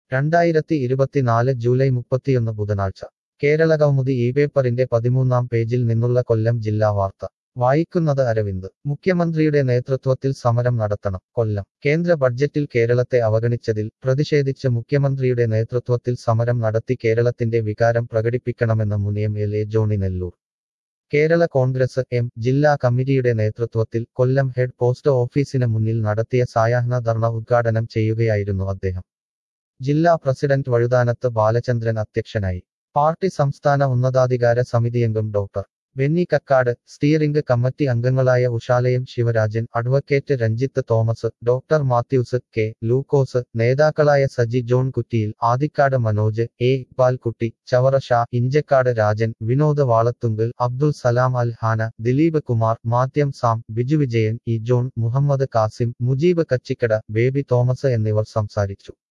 രണ്ടായിരത്തി ഇരുപത്തിനാല് ജൂലൈ മുപ്പത്തിയൊന്ന് ബുധനാഴ്ച കേരള കൗമുദി ഈ പേപ്പറിന്റെ പതിമൂന്നാം പേജിൽ നിന്നുള്ള കൊല്ലം ജില്ലാ വാർത്ത വായിക്കുന്നത് അരവിന്ദ് മുഖ്യമന്ത്രിയുടെ നേതൃത്വത്തിൽ സമരം നടത്തണം കൊല്ലം കേന്ദ്ര ബഡ്ജറ്റിൽ കേരളത്തെ അവഗണിച്ചതിൽ പ്രതിഷേധിച്ച് മുഖ്യമന്ത്രിയുടെ നേതൃത്വത്തിൽ സമരം നടത്തി കേരളത്തിന്റെ വികാരം പ്രകടിപ്പിക്കണമെന്ന് മുനിയം L A Johnny Nelloor Kerala Congress M ജില്ലാ കമ്മിറ്റിയുടെ നേതൃത്വത്തിൽ കൊല്ലം ഹെഡ് പോസ്റ്റ് ഓഫീസിന് മുന്നിൽ നടത്തിയ സായാഹ്ന ധർണ ഉദ്ഘാടനം ചെയ്യുകയായിരുന്നു അദ്ദേഹം ജില്ലാ പ്രസിഡന്റ് വഴുതാനത്ത് ബാലചന്ദ്രൻ അധ്യക്ഷനായി പാർട്ടി സംസ്ഥാന ഉന്നതാധികാര സമിതിയംഗം doctor Benny Kakkad steering committee അംഗങ്ങളായ Ushalayam Sivarajan advocate Ranjith Thomas doctor Mathews K Lukose നേതാക്കളായ സജി ജോൺ കുറ്റിയിൽ ആദിക്കാട് മനോജ് എ ഇക്ബാൽ കുട്ടി ചവറ ഷാ ഇഞ്ചക്കാട് രാജൻ വിനോദ് വാളത്തുങ്കൽ അബ്ദുൾ സലാം അൽ ഹാന ദിലീപ് കുമാർ മാത്യം സാം ബിജു വിജയൻ ഇ ജോൺ മുഹമ്മദ് കാസിം മുജീബ് കച്ചിക്കട ബേബി തോമസ് എന്നിവർ സംസാരിച്ചു